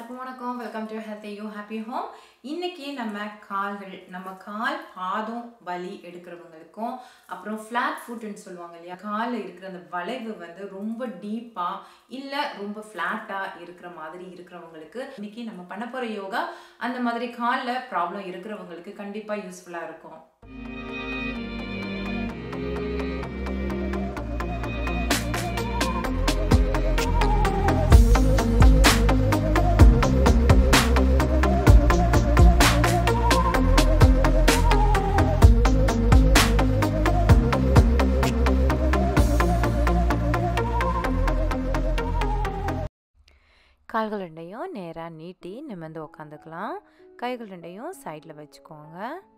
எல்லாத்துக்கும் வணக்கம் welcome to health you happy home இன்னைக்கு நம்ம கால்கள் நம்ம கால் பாதம் வலி எடுக்கிறவங்களுக்கும் அப்புறம் ஃப்ளாட் ஃபுட்னு சொல்லுவாங்க இல்லையா காலில் இருக்கிற அந்த வளைவு வந்து ரொம்ப டீப்பாக இல்லை ரொம்ப ஃப்ளாட்டாக இருக்கிற மாதிரி இருக்கிறவங்களுக்கு இன்னைக்கு நம்ம பண்ண போகிற யோகா அந்த மாதிரி காலில் ப்ராப்ளம் இருக்கிறவங்களுக்கு கண்டிப்பாக யூஸ்ஃபுல்லாக இருக்கும் கால்கள் ரெண்டையும் நேராக நீட்டி நிமிர்ந்து உக்காந்துக்கலாம் கைகள் ரெண்டையும் சைடில் வச்சுக்கோங்க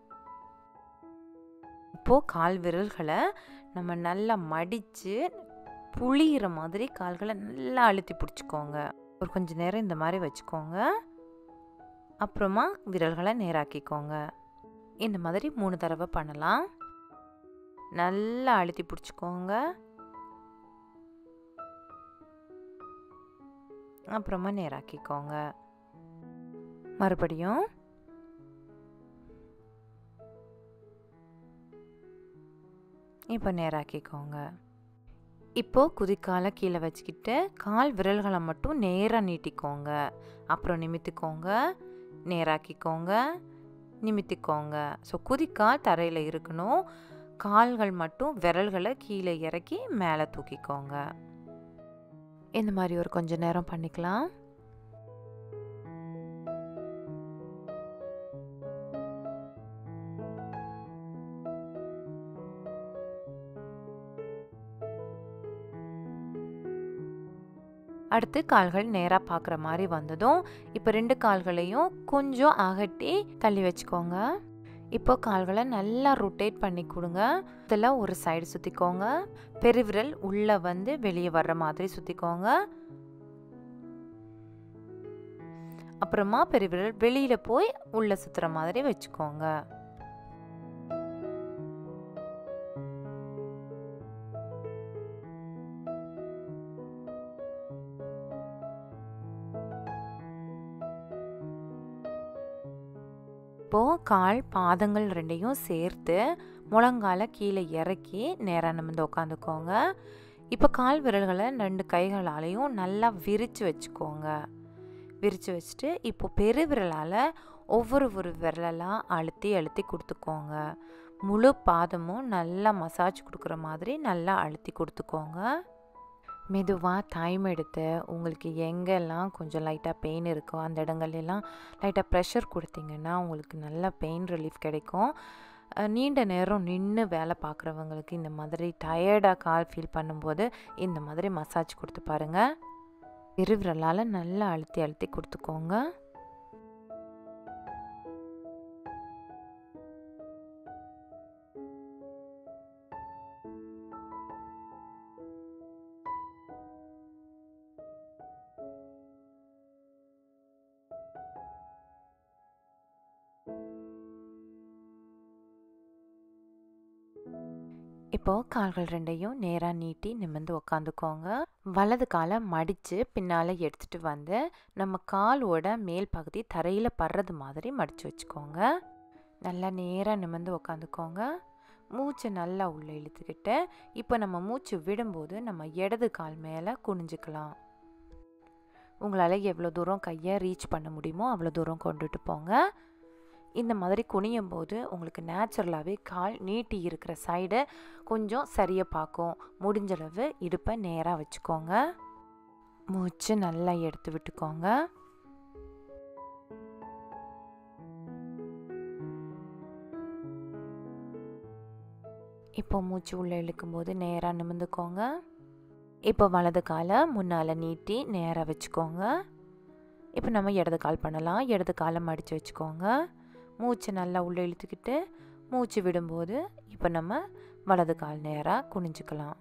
இப்போது கால் விரல்களை நம்ம நல்லா மடித்து புளியிற மாதிரி கால்களை நல்லா அழுத்தி பிடிச்சிக்கோங்க ஒரு கொஞ்சம் நேரம் இந்த மாதிரி வச்சுக்கோங்க அப்புறமா விரல்களை நேராக்கிக்கோங்க இந்த மாதிரி மூணு தடவை பண்ணலாம் நல்லா அழுத்தி பிடிச்சிக்கோங்க அப்புறமா நேராக்கிக்கோங்க மறுபடியும் இப்போ நேராக்கிக்கோங்க இப்போது குதிக்காலை கீழே வச்சுக்கிட்டு கால் விரல்களை மட்டும் நேராக நீட்டிக்கோங்க அப்புறம் நிமித்திக்கோங்க நேராக்கிக்கோங்க நிமித்திக்கோங்க ஸோ குதிக்கால் தரையில் இருக்கணும் கால்கள் மட்டும் விரல்களை கீழே இறக்கி மேலே தூக்கிக்கோங்க இந்த மாதிரி ஒரு கொஞ்ச நேரம் பண்ணிக்கலாம் அடுத்து கால்கள் நேராக பார்க்குற மாதிரி வந்ததும் இப்போ ரெண்டு கால்களையும் கொஞ்சம் அகட்டி தள்ளி வச்சுக்கோங்க இப்போ கால்களை நல்லா ரொட்டேட் பண்ணி கொடுங்க இதெல்லாம் ஒரு சைடு சுற்றிக்கோங்க பெருவிரல் உள்ளே வந்து வெளியே வர்ற மாதிரி சுற்றிக்கோங்க அப்புறமா பெருவிரல் வெளியில் போய் உள்ளே சுற்றுற மாதிரி வச்சுக்கோங்க இப்போது கால் பாதங்கள் ரெண்டையும் சேர்த்து முழங்கால கீழே இறக்கி நேராக நிமிர்ந்து உட்காந்துக்கோங்க இப்போ கால் விரல்களை ரெண்டு கைகளாலையும் நல்லா விரித்து வச்சுக்கோங்க விரித்து வச்சுட்டு இப்போ பெருவிரலால் ஒவ்வொரு ஒரு விரலெல்லாம் அழுத்தி அழுத்தி கொடுத்துக்கோங்க முழு பாதமும் நல்லா மசாஜ் கொடுக்குற மாதிரி நல்லா அழுத்தி கொடுத்துக்கோங்க மெதுவாக டைம் எடுத்து உங்களுக்கு எங்கெல்லாம் கொஞ்சம் லைட்டாக பெயின் இருக்கோ அந்த இடங்கள்லாம் லைட்டாக ப்ரெஷர் கொடுத்தீங்கன்னா உங்களுக்கு நல்ல பெயின் ரிலீஃப் கிடைக்கும் நீண்ட நேரம் நின்று வேலை பார்க்குறவங்களுக்கு இந்த மாதிரி டயர்டாக கால் ஃபீல் பண்ணும்போது இந்த மாதிரி மசாஜ் கொடுத்து பாருங்கள் பெருவிரலால் நல்லா அழுத்தி அழுத்தி கொடுத்துக்கோங்க இப்போது கால்கள் ரெண்டையும் நேராக நீட்டி நிமிர்ந்து உக்காந்துக்கோங்க வலது காலை மடித்து பின்னால் எடுத்துகிட்டு வந்து நம்ம காலோட மேல் பகுதி தரையில் படுறது மாதிரி மடித்து வச்சுக்கோங்க நல்லா நேராக நிமிர்ந்து உக்காந்துக்கோங்க மூச்சை நல்லா உள்ளே இழுத்துக்கிட்டு இப்போ நம்ம மூச்சு விடும்போது நம்ம இடது கால் மேலே குனிஞ்சிக்கலாம் உங்களால் எவ்வளோ தூரம் கையை ரீச் பண்ண முடியுமோ அவ்வளோ தூரம் கொண்டுட்டு போங்க இந்த மாதிரி குனியும் போது உங்களுக்கு நேச்சுரலாகவே கால் நீட்டி இருக்கிற சைடு கொஞ்சம் சரியாக பார்க்கும் முடிஞ்சளவு இடுப்பை நேராக வச்சுக்கோங்க மூச்சு நல்லா எடுத்து விட்டுக்கோங்க இப்போ மூச்சு உள்ளே இழுக்கும்போது நேராக நிமிந்துக்கோங்க இப்போ வலது காலை முன்னால் நீட்டி நேராக வச்சுக்கோங்க இப்போ நம்ம இடது கால் பண்ணலாம் இடது காலை மடித்து வச்சுக்கோங்க மூச்சு நல்லா உள்ளே இழுத்துக்கிட்டு மூச்சு விடும்போது இப்போ நம்ம வலது கால் நேராக குனிஞ்சுக்கலாம்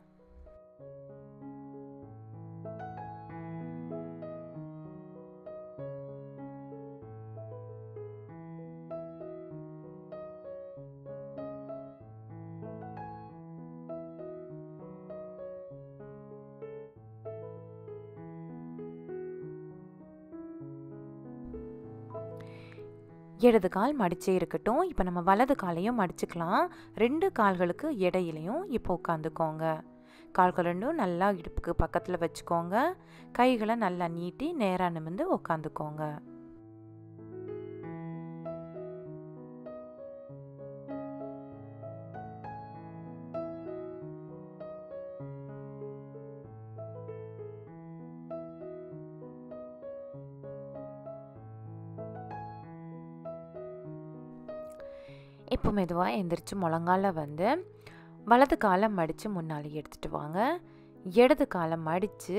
இடது கால் மடிச்சே இருக்கட்டும் இப்போ நம்ம வலது காலையும் மடிச்சுக்கலாம் ரெண்டு கால்களுக்கு இடையிலையும் இப்போ உட்காந்துக்கோங்க கால்கள் ரெண்டும் நல்லா இடுப்புக்கு பக்கத்தில் வச்சுக்கோங்க கைகளை நல்லா நீட்டி நேராக நிமிந்து உட்காந்துக்கோங்க இப்போ மெதுவாக எந்திரிச்சு முழங்கால வந்து வலது காலை மடித்து முன்னாடி எடுத்துகிட்டு வாங்க இடது காலை மடித்து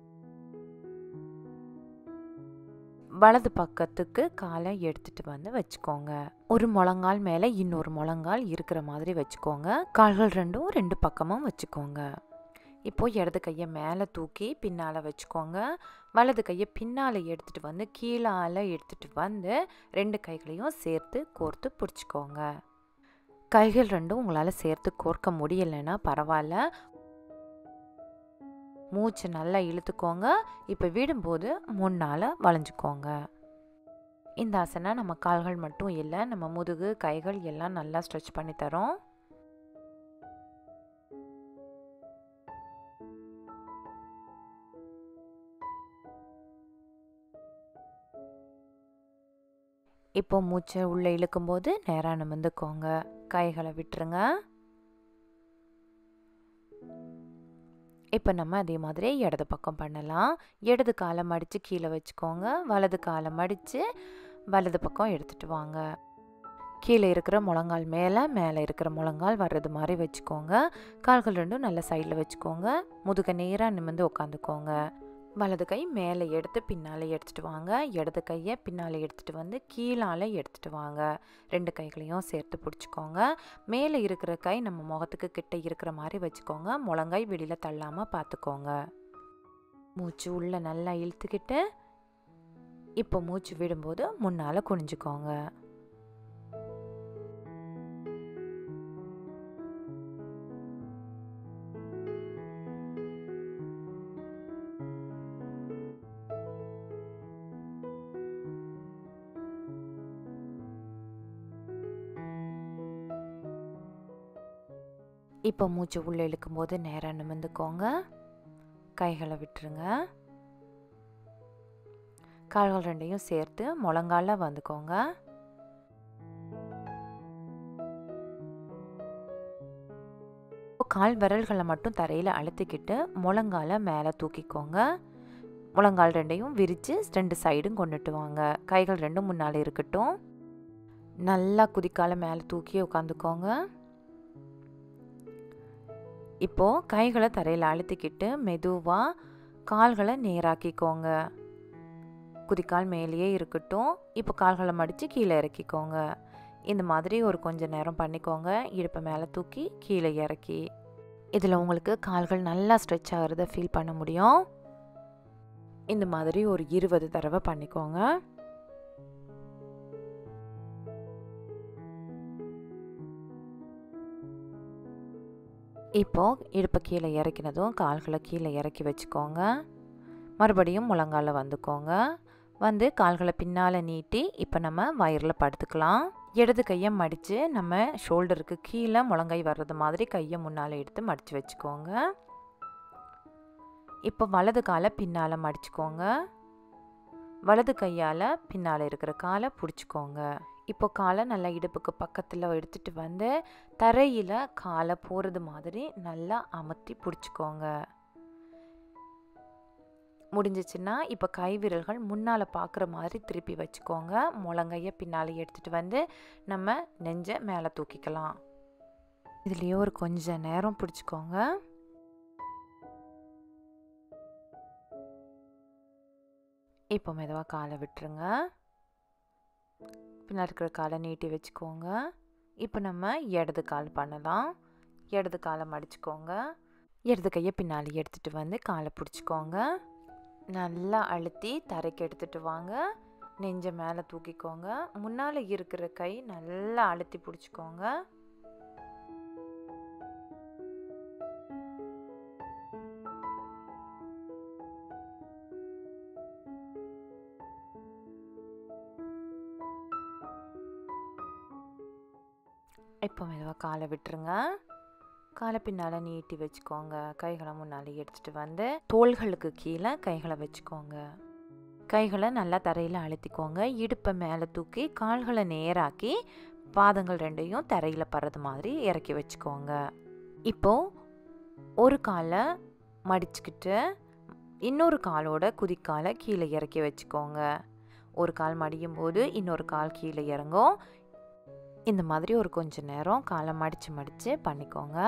வலது பக்கத்துக்கு காலை எடுத்துட்டு வந்து வச்சுக்கோங்க ஒரு முழங்கால் மேலே இன்னொரு முழங்கால் இருக்கிற மாதிரி வச்சுக்கோங்க கால்கள் ரெண்டும் ரெண்டு பக்கமும் வச்சுக்கோங்க இப்போ இடது கையை மேலே தூக்கி பின்னால் வச்சுக்கோங்க வலது கையை பின்னால் எடுத்துகிட்டு வந்து கீழால் எடுத்துகிட்டு வந்து ரெண்டு கைகளையும் சேர்த்து கோர்த்து பிடிச்சிக்கோங்க கைகள் ரெண்டும் உங்களால் சேர்த்து கோர்க்க முடியலைன்னா பரவாயில்ல மூச்சை நல்லா இழுத்துக்கோங்க இப்போ விடும்போது முன்னால் வளைஞ்சிக்கோங்க இந்த ஆசனை நம்ம கால்கள் மட்டும் இல்லை நம்ம முதுகு கைகள் எல்லாம் நல்லா ஸ்ட்ரெச் பண்ணி தரோம் இப்போ மூச்சை உள்ளே இழுக்கும்போது நேராக நிமிந்துக்கோங்க கைகளை விட்டுருங்க இப்போ நம்ம அதே மாதிரி இடது பக்கம் பண்ணலாம் இடது காலை மடித்து கீழே வச்சுக்கோங்க வலது காலை மடித்து வலது பக்கம் எடுத்துகிட்டு வாங்க கீழே இருக்கிற முழங்கால் மேலே மேலே இருக்கிற முழங்கால் வர்றது மாதிரி வச்சுக்கோங்க கால்கள் ரெண்டும் நல்ல சைடில் வச்சுக்கோங்க முதுக நேராக நிமிந்து உட்காந்துக்கோங்க வலது கை மேலே எடுத்து பின்னால் எடுத்துகிட்டு வாங்க இடது கையை பின்னால் எடுத்துகிட்டு வந்து கீழால் எடுத்துகிட்டு வாங்க ரெண்டு கைகளையும் சேர்த்து பிடிச்சிக்கோங்க மேலே இருக்கிற கை நம்ம முகத்துக்கு கிட்ட இருக்கிற மாதிரி வச்சுக்கோங்க முழங்காய் வெளியில் தள்ளாமல் பார்த்துக்கோங்க மூச்சு உள்ளே நல்லா இழுத்துக்கிட்டு இப்போ மூச்சு விடும்போது முன்னால் குனிஞ்சுக்கோங்க இப்போ மூச்சு உள்ளே இழுக்கும்போது நேராக நிமிந்துக்கோங்க கைகளை விட்டுருங்க கால்கள் ரெண்டையும் சேர்த்து முழங்கால வந்துக்கோங்க கால் விரல்களை மட்டும் தரையில் அழுத்திக்கிட்டு முழங்கால மேலே தூக்கிக்கோங்க முழங்கால் ரெண்டையும் விரித்து ரெண்டு சைடும் கொண்டுட்டு வாங்க கைகள் ரெண்டும் முன்னால் இருக்கட்டும் நல்லா குதிக்கால மேலே தூக்கி உட்காந்துக்கோங்க இப்போது கைகளை தரையில் அழுத்திக்கிட்டு மெதுவாக கால்களை நேராக்கிக்கோங்க குதிக்கால் மேலேயே இருக்கட்டும் இப்போ கால்களை மடித்து கீழே இறக்கிக்கோங்க இந்த மாதிரி ஒரு கொஞ்ச நேரம் பண்ணிக்கோங்க இடுப்பை மேலே தூக்கி கீழே இறக்கி இதில் உங்களுக்கு கால்கள் நல்லா ஸ்ட்ரெச் ஆகிறத ஃபீல் பண்ண முடியும் இந்த மாதிரி ஒரு இருபது தடவை பண்ணிக்கோங்க இப்போது இடுப்பை கீழே இறக்கினதும் கால்களை கீழே இறக்கி வச்சுக்கோங்க மறுபடியும் முழங்கால வந்துக்கோங்க வந்து கால்களை பின்னால் நீட்டி இப்போ நம்ம வயரில் படுத்துக்கலாம் இடது கையை மடித்து நம்ம ஷோல்டருக்கு கீழே முழங்கை வர்றது மாதிரி கையை முன்னால் எடுத்து மடித்து வச்சுக்கோங்க இப்போ வலது காலை பின்னால் மடிச்சுக்கோங்க வலது கையால் பின்னால் இருக்கிற காலை பிடிச்சிக்கோங்க இப்போ காலை நல்லா இடுப்புக்கு பக்கத்தில் எடுத்துகிட்டு வந்து தரையில் காலை போகிறது மாதிரி நல்லா அமர்த்தி பிடிச்சிக்கோங்க முடிஞ்சிச்சுன்னா இப்போ கை விரல்கள் முன்னால் பார்க்குற மாதிரி திருப்பி வச்சுக்கோங்க முழங்கையை பின்னால் எடுத்துகிட்டு வந்து நம்ம நெஞ்சை மேலே தூக்கிக்கலாம் இதுலேயே ஒரு கொஞ்ச நேரம் பிடிச்சிக்கோங்க இப்போ மெதுவாக காலை விட்டுருங்க பின்னாடி இருக்கிற காலை நீட்டி வச்சுக்கோங்க இப்போ நம்ம இடது கால் பண்ணலாம் இடது காலை மடிச்சுக்கோங்க இடது கையை பின்னாடி எடுத்துகிட்டு வந்து காலை பிடிச்சிக்கோங்க நல்லா அழுத்தி தரைக்கு எடுத்துகிட்டு வாங்க நெஞ்சை மேலே தூக்கிக்கோங்க முன்னால் இருக்கிற கை நல்லா அழுத்தி பிடிச்சிக்கோங்க இப்போ மெதுவாக காலை விட்டுருங்க காலை பின்னால் நீட்டி வச்சுக்கோங்க கைகளை முன்னாலே எடுத்துகிட்டு வந்து தோள்களுக்கு கீழே கைகளை வச்சுக்கோங்க கைகளை நல்லா தரையில் அழுத்திக்கோங்க இடுப்பை மேலே தூக்கி கால்களை நேராக்கி பாதங்கள் ரெண்டையும் தரையில் படுறது மாதிரி இறக்கி வச்சுக்கோங்க இப்போது ஒரு காலை மடிச்சுக்கிட்டு இன்னொரு காலோட குதிக்காலை கீழே இறக்கி வச்சுக்கோங்க ஒரு கால் மடியும் போது இன்னொரு கால் கீழே இறங்கும் இந்த மாதிரி ஒரு கொஞ்ச நேரம் காலை மடித்து மடித்து பண்ணிக்கோங்க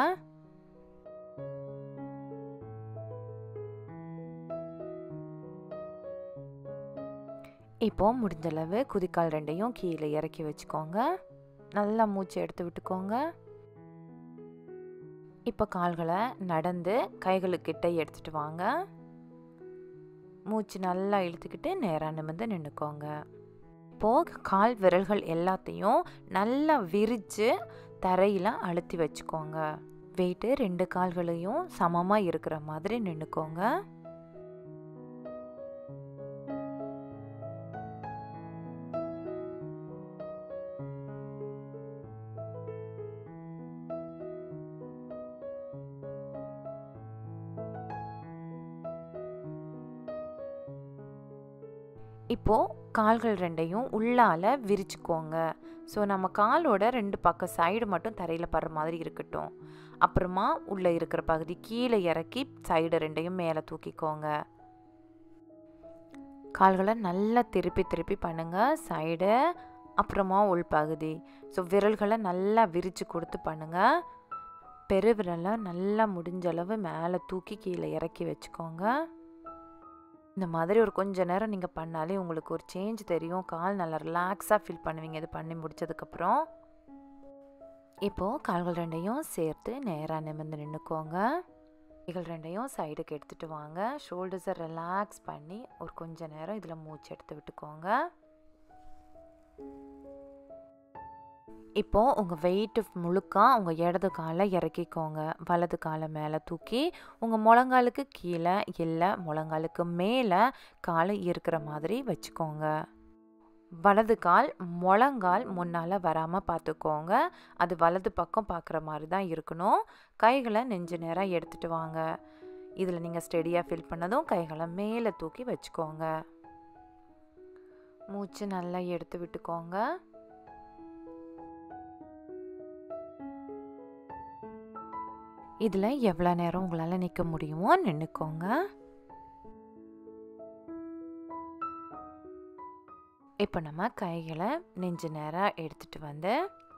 இப்போ முடிஞ்சளவு குதிக்கால் ரெண்டையும் கீழே இறக்கி வச்சுக்கோங்க நல்லா மூச்சு எடுத்து விட்டுக்கோங்க இப்போ கால்களை நடந்து கைகளுக்கிட்ட எடுத்துகிட்டு வாங்க மூச்சு நல்லா இழுத்துக்கிட்டு நேராக நிமிர்ந்து நின்றுக்கோங்க இப்போது கால் விரல்கள் எல்லாத்தையும் நல்லா விரித்து தரையில் அழுத்தி வச்சுக்கோங்க வெயிட்டு ரெண்டு கால்களையும் சமமாக இருக்கிற மாதிரி நின்றுக்கோங்க இப்போது கால்கள் ரெண்டையும் உள்ளால் விரிச்சுக்கோங்க ஸோ நம்ம காலோட ரெண்டு பக்கம் சைடு மட்டும் தரையில் படுற மாதிரி இருக்கட்டும் அப்புறமா உள்ளே இருக்கிற பகுதி கீழே இறக்கி சைடு ரெண்டையும் மேலே தூக்கிக்கோங்க கால்களை நல்லா திருப்பி திருப்பி பண்ணுங்கள் சைடு அப்புறமா உள்பகுதி ஸோ விரல்களை நல்லா விரித்து கொடுத்து பண்ணுங்கள் பெருவிரலை நல்லா முடிஞ்ச அளவு மேலே தூக்கி கீழே இறக்கி வச்சுக்கோங்க இந்த மாதிரி ஒரு கொஞ்ச நேரம் நீங்கள் பண்ணாலே உங்களுக்கு ஒரு சேஞ்ச் தெரியும் கால் நல்லா ரிலாக்ஸாக ஃபீல் பண்ணுவீங்க இது பண்ணி முடிச்சதுக்கப்புறம் இப்போது கால்கள் ரெண்டையும் சேர்த்து நேராக நிமிர்ந்து நின்றுக்கோங்க கைகள் ரெண்டையும் சைடுக்கு எடுத்துகிட்டு வாங்க ஷோல்டர்ஸை ரிலாக்ஸ் பண்ணி ஒரு கொஞ்ச நேரம் இதில் மூச்சு எடுத்து விட்டுக்கோங்க இப்போது உங்கள் வெயிட்டு முழுக்க உங்கள் இடது காலை இறக்கிக்கோங்க வலது காலை மேலே தூக்கி உங்கள் முழங்காலுக்கு கீழே இல்லை முழங்காலுக்கு மேலே காலை இருக்கிற மாதிரி வச்சுக்கோங்க வலது கால் முழங்கால் முன்னால் வராமல் பார்த்துக்கோங்க அது வலது பக்கம் பார்க்குற மாதிரி தான் இருக்கணும் கைகளை நெஞ்சு நேராக எடுத்துகிட்டு வாங்க இதில் நீங்கள் ஸ்டெடியாக ஃபீல் பண்ணதும் கைகளை மேலே தூக்கி வச்சுக்கோங்க மூச்சு நல்லா எடுத்து விட்டுக்கோங்க இதில் எவ்வளோ நேரம் உங்களால் நிற்க முடியுமோ நின்றுக்கோங்க இப்போ நம்ம கைகளை நெஞ்சு நேராக எடுத்துகிட்டு வந்து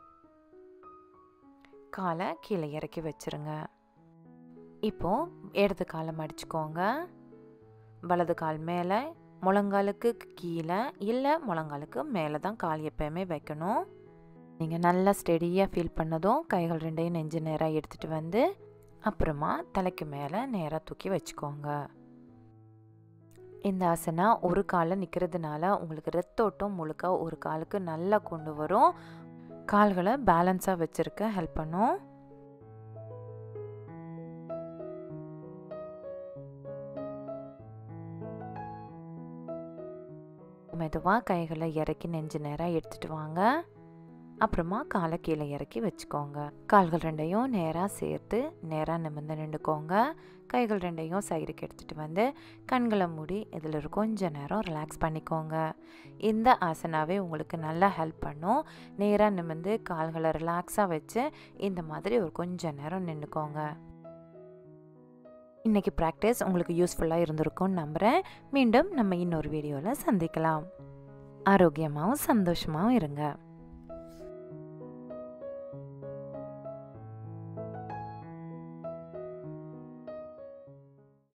காலை கீழே இறக்கி வச்சுருங்க இப்போ இடது காலை மடிச்சுக்கோங்க வலது கால் மேலே முழங்காலுக்கு கீழே இல்லை முழங்காலுக்கு மேலே தான் கால் எப்பயுமே வைக்கணும் நீங்கள் நல்லா ஸ்டெடியாக ஃபீல் பண்ணதும் கைகள் ரெண்டையும் நெஞ்சு நேராக எடுத்துகிட்டு வந்து அப்புறமா தலைக்கு மேலே நேராக தூக்கி வச்சுக்கோங்க இந்த ஆசனா ஒரு காலில் நிற்கிறதுனால உங்களுக்கு ரத்தோட்டம் முழுக்க ஒரு காலுக்கு நல்லா கொண்டு வரும் கால்களை பேலன்ஸாக வச்சுருக்க ஹெல்ப் பண்ணும் மெதுவாக கைகளை இறக்கி நெஞ்சு நேராக எடுத்துகிட்டு வாங்க அப்புறமா காலை கீழே இறக்கி வச்சுக்கோங்க கால்கள் ரெண்டையும் நேராக சேர்த்து நேராக நிமிர்ந்து நின்றுக்கோங்க கைகள் ரெண்டையும் சைடுக்கு எடுத்துகிட்டு வந்து கண்களை மூடி இதில் ஒரு கொஞ்ச நேரம் ரிலாக்ஸ் பண்ணிக்கோங்க இந்த ஆசனாவே உங்களுக்கு நல்லா ஹெல்ப் பண்ணும் நேராக நிமிர்ந்து கால்களை ரிலாக்ஸாக வச்சு இந்த மாதிரி ஒரு கொஞ்ச நேரம் நின்றுக்கோங்க இன்றைக்கி ப்ராக்டிஸ் உங்களுக்கு யூஸ்ஃபுல்லாக இருந்திருக்கும்னு நம்புகிறேன் மீண்டும் நம்ம இன்னொரு வீடியோவில் சந்திக்கலாம் ஆரோக்கியமாகவும் சந்தோஷமாகவும் இருங்க